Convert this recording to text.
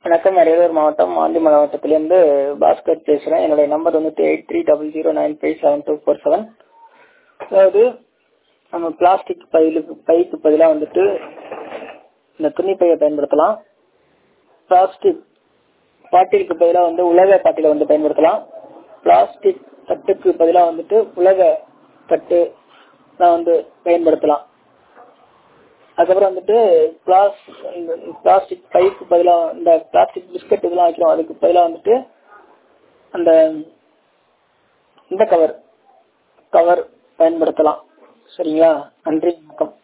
வணக்கம் அரியலூர் மாவட்டம் ஆண்டிமலை மாவட்டத்திலேருந்து பாஸ்கர் பேசுகிறேன் என்னுடைய நம்பர் வந்துட்டு eight three double zero nine five seven two four seven அதாவது நம்ம பிளாஸ்டிக் பைலுக்கு பைக்கு பதிலாக வந்துட்டு இந்த துணி பையை பயன்படுத்தலாம் பிளாஸ்டிக் பாட்டிலுக்கு பதிலாக வந்து உலக பாட்டிலை வந்து பயன்படுத்தலாம் பிளாஸ்டிக் தட்டுக்கு பதிலாக வந்துட்டு உலக தட்டு தான் வந்து பயன்படுத்தலாம் அதுக்கப்புறம் வந்துட்டு பிளாஸ் பிளாஸ்டிக் பைக்கு பதிலாக இந்த பிளாஸ்டிக் பிஸ்கட் இதெல்லாம் வைக்கிறோம் அதுக்கு பதிலாக வந்துட்டு அந்த இந்த கவர் கவர் பயன்படுத்தலாம் சரிங்களா நன்றி வணக்கம்